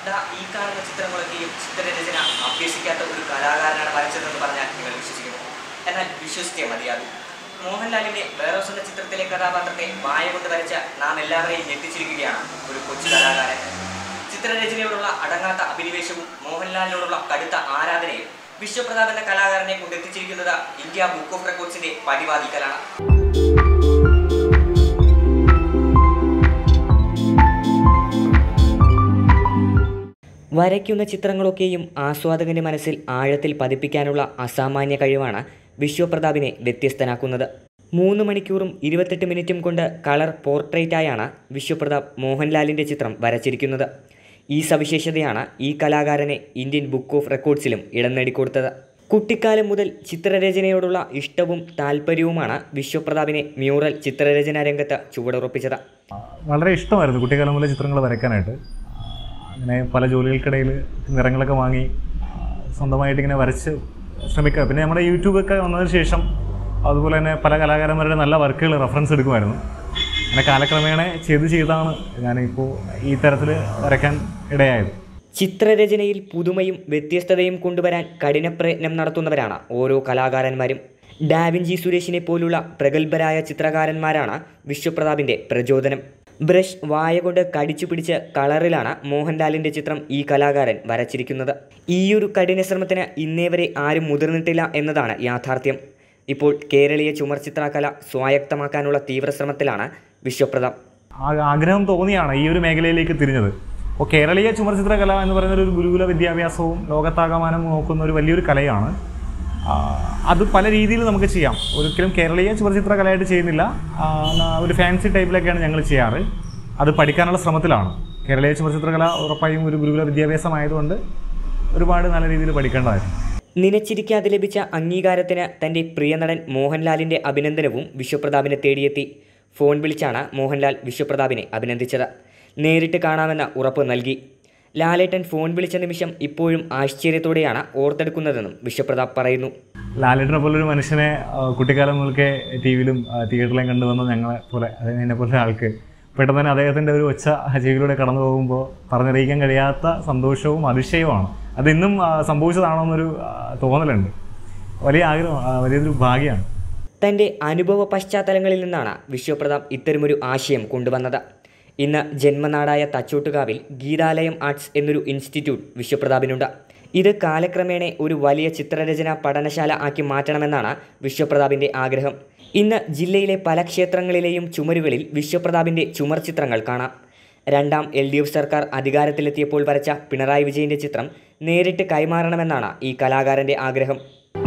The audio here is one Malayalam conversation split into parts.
ദാ ഈ കാണുന്ന ചിത്രങ്ങളൊക്കെയും ചിത്രരചന അഭ്യസിക്കാത്ത ഒരു കലാകാരനാണ് വരച്ചതെന്ന് പറഞ്ഞാൽ നിങ്ങൾ വിശ്വസിക്കുന്നു എന്നാൽ വിശ്വസിച്ചേ മതിയാകും മോഹൻലാലിന്റെ ബേറോസ് എന്ന ചിത്രത്തിലെ കഥാപാത്രത്തെ വായ കൊണ്ട് വരച്ച നാം എല്ലാവരെയും ഞെട്ടിച്ചിരിക്കുകയാണ് ഒരു കൊച്ചു കലാകാരൻ ചിത്രരചനയോടുള്ള അടങ്ങാത്ത അഭിനിവേശവും മോഹൻലാലിനോടുള്ള കടുത്ത ആരാധനയും വിശ്വപ്രതാപ് എന്ന കലാകാരനെ കൊണ്ടെത്തിച്ചിരിക്കുന്നത് ഇന്ത്യ ബുക്ക് ഓഫ് റെക്കോർഡ്സിന്റെ പടിവാതിക്കലാണ് വരയ്ക്കുന്ന ചിത്രങ്ങളൊക്കെയും ആസ്വാദകന്റെ മനസ്സിൽ ആഴത്തിൽ പതിപ്പിക്കാനുള്ള അസാമാന്യ കഴിവാണ് വിശ്വപ്രതാപിനെ വ്യത്യസ്തനാക്കുന്നത് മൂന്ന് മണിക്കൂറും ഇരുപത്തെട്ട് മിനിറ്റും കൊണ്ട് കളർ പോർട്രേറ്റായാണ് വിശ്വപ്രതാപ് മോഹൻലാലിൻ്റെ ചിത്രം വരച്ചിരിക്കുന്നത് ഈ സവിശേഷതയാണ് ഈ കലാകാരനെ ഇന്ത്യൻ ബുക്ക് ഓഫ് റെക്കോർഡ്സിലും ഇടം നേടിക്കൊടുത്തത് കുട്ടിക്കാലം മുതൽ ചിത്രരചനയോടുള്ള ഇഷ്ടവും താല്പര്യവുമാണ് വിശ്വപ്രതാപിനെ മ്യൂറൽ ചിത്രരചനാ രംഗത്ത് ചുവടുറപ്പിച്ചത് വളരെ ഇഷ്ടമായിരുന്നു കുട്ടിക്കാലം മുതലേ ചിത്രങ്ങൾ വരയ്ക്കാനായിട്ട് അങ്ങനെ പല ജോലികൾക്കിടയിൽ നിറങ്ങളൊക്കെ വാങ്ങി സ്വന്തമായിട്ട് ഇങ്ങനെ വരച്ച് ശ്രമിക്കുക പിന്നെ നമ്മുടെ യൂട്യൂബൊക്കെ വന്നതിന് ശേഷം അതുപോലെ തന്നെ പല കലാകാരന്മാരുടെ നല്ല വർക്കുകൾ റെഫറൻസ് എടുക്കുമായിരുന്നു അങ്ങനെ കാലക്രമേണ ചെയ്ത് ചെയ്താണ് ഞാനിപ്പോൾ ഈ തരത്തിൽ വരയ്ക്കാൻ ഇടയായത് ചിത്രരചനയിൽ പുതുമയും വ്യത്യസ്തതയും കൊണ്ടുവരാൻ കഠിനപ്രയത്നം നടത്തുന്നവരാണ് ഓരോ കലാകാരന്മാരും ഡാവിഞ്ചി സുരേഷിനെ പോലുള്ള പ്രഗത്ഭരായ ചിത്രകാരന്മാരാണ് വിശ്വപ്രതാപിൻ്റെ പ്രചോദനം ബ്രഷ് വായ കൊണ്ട് കടിച്ചു പിടിച്ച് കളറിലാണ് മോഹൻലാലിൻ്റെ ചിത്രം ഈ കലാകാരൻ വരച്ചിരിക്കുന്നത് ഈയൊരു കഠിന ശ്രമത്തിന് ഇന്നേ വരെ ആരും മുതിർന്നിട്ടില്ല എന്നതാണ് യാഥാർത്ഥ്യം ഇപ്പോൾ കേരളീയ ചുമർ ചിത്രകല സ്വായത്തമാക്കാനുള്ള തീവ്രശ്രമത്തിലാണ് വിശ്വപ്രതാപ് ആ- ആഗ്രഹം തോന്നിയാണ് ഈ ഒരു മേഖലയിലേക്ക് തിരിഞ്ഞത് അപ്പോൾ കേരളീയ ചുമർചിത്രകല എന്ന് പറയുന്ന ഒരു ഗുരുകുല വിദ്യാഭ്യാസവും ലോകത്താകമാനം നോക്കുന്ന ഒരു വലിയൊരു കലയാണ് ആ, അത് പല രീതിയിൽ നമുക്ക് ചെയ്യാം ഒരിക്കലും കേരളീയ ചുമർചിത്രകലയായിട്ട് ചെയ്യുന്നില്ല ആ, ന- ഒരു ഫാൻസി ടൈപ്പിലൊക്കെയാണ് ഞങ്ങൾ ചെയ്യാറ് അത് പഠിക്കാനുള്ള ശ്രമത്തിലാണ് കേരളീയ ചുമർചിത്രകല ഉറപ്പായും ഒരു ഗുരുകുല വിദ്യാഭ്യാസമായതുകൊണ്ട് ഒരുപാട് നല്ല രീതിയിൽ പഠിക്കേണ്ടതായിരുന്നു നിനച്ചിരിക്കാതെ ലഭിച്ച അംഗീകാരത്തിന് തൻ്റെ പ്രിയനടൻ മോഹൻലാലിൻ്റെ അഭിനന്ദനവും വിശ്വപ്രതാപിനെ തേടിയെത്തി ഫോൺ വിളിച്ചാണ് മോഹൻലാൽ വിശ്വപ്രതാപിനെ അഭിനന്ദിച്ചത് നേരിട്ട് കാണാമെന്ന ഉറപ്പ് നൽകി ലാലേട്ടൻ ഫോൺ വിളിച്ച നിമിഷം ഇപ്പോഴും ആശ്ചര്യത്തോടെയാണ് ഓർത്തെടുക്കുന്നതെന്നും വിശ്വപ്രതാപ് പറയുന്നു ലാലേട്ടനെ പോലെ ഒരു മനുഷ്യനെ ആ, കുട്ടിക്കാലം മുതൽക്കേ ടി വിയിലും തിയേറ്ററിലും കണ്ടുവന്ന ഞങ്ങളെ പോലെ അതായത് എന്നെ പോലെ ആൾക്ക് പെട്ടെന്ന് തന്നെ അദ്ദേഹത്തിൻ്റെ ഒരു ഒച്ച ചെവിയിലൂടെ കടന്നു പോകുമ്പോൾ പറഞ്ഞറിയിക്കാൻ കഴിയാത്ത സന്തോഷവും അതിശയവുമാണ് അത് ഇന്നും ആ, സംഭവിച്ചതാണോ എന്നൊരു ആ, തോന്നലുണ്ട് വലിയ ആഗ്രഹം ആ, വലിയൊരു ഭാഗ്യമാണ് തൻ്റെ അനുഭവ പശ്ചാത്തലങ്ങളിൽ നിന്നാണ് വിശ്വപ്രതാപ് ഇത്തരമൊരു ആശയം കൊണ്ടുവന്നത് ഇന്ന് ജന്മനാടായ തച്ചോട്ടുകാവിൽ ഗീതാലയം ആർട്സ് എന്നൊരു ഇൻസ്റ്റിറ്റ്യൂട്ട് വിശ്വപ്രതാപിനുണ്ട് ഇത് കാലക്രമേണ ഒരു വലിയ ചിത്രരചന പഠനശാല ആക്കി മാറ്റണമെന്നാണ് വിശ്വപ്രതാപിൻ്റെ ആഗ്രഹം ഇന്ന് ജില്ലയിലെ പല ക്ഷേത്രങ്ങളിലെയും ചുമരുകളിൽ വിശ്വപ്രതാപിൻ്റെ ചുമർ ചിത്രങ്ങൾ കാണാം രണ്ടാം എൽ ഡി എഫ് സർക്കാർ അധികാരത്തിലെത്തിയപ്പോൾ വരച്ച പിണറായി വിജയൻ്റെ ചിത്രം നേരിട്ട് കൈമാറണമെന്നാണ് ഈ കലാകാരൻ്റെ ആഗ്രഹം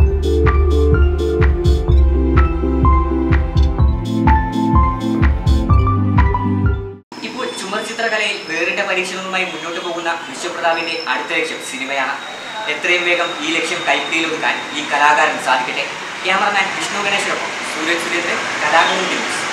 ഇപ്പോൾ ചുമർ ചിത്രകലയിൽ വേറിട്ട പരീക്ഷണവുമായി മുന്നോട്ട് പോകുന്ന വിശ്വപ്രതാപിന്റെ അടുത്ത ലക്ഷ്യം സിനിമയാണ് എത്രയും വേഗം ഈ ലക്ഷ്യം കൈപ്പിടിയിൽ ഒതുക്കാൻ ഈ കലാകാരന് സാധിക്കട്ടെ ക്യാമറമാൻ വിഷ്ണു ഗണേശനൊപ്പം സൂരജ് സുരേന്ദ്രൻ കലാകാരൻ ന്യൂസ്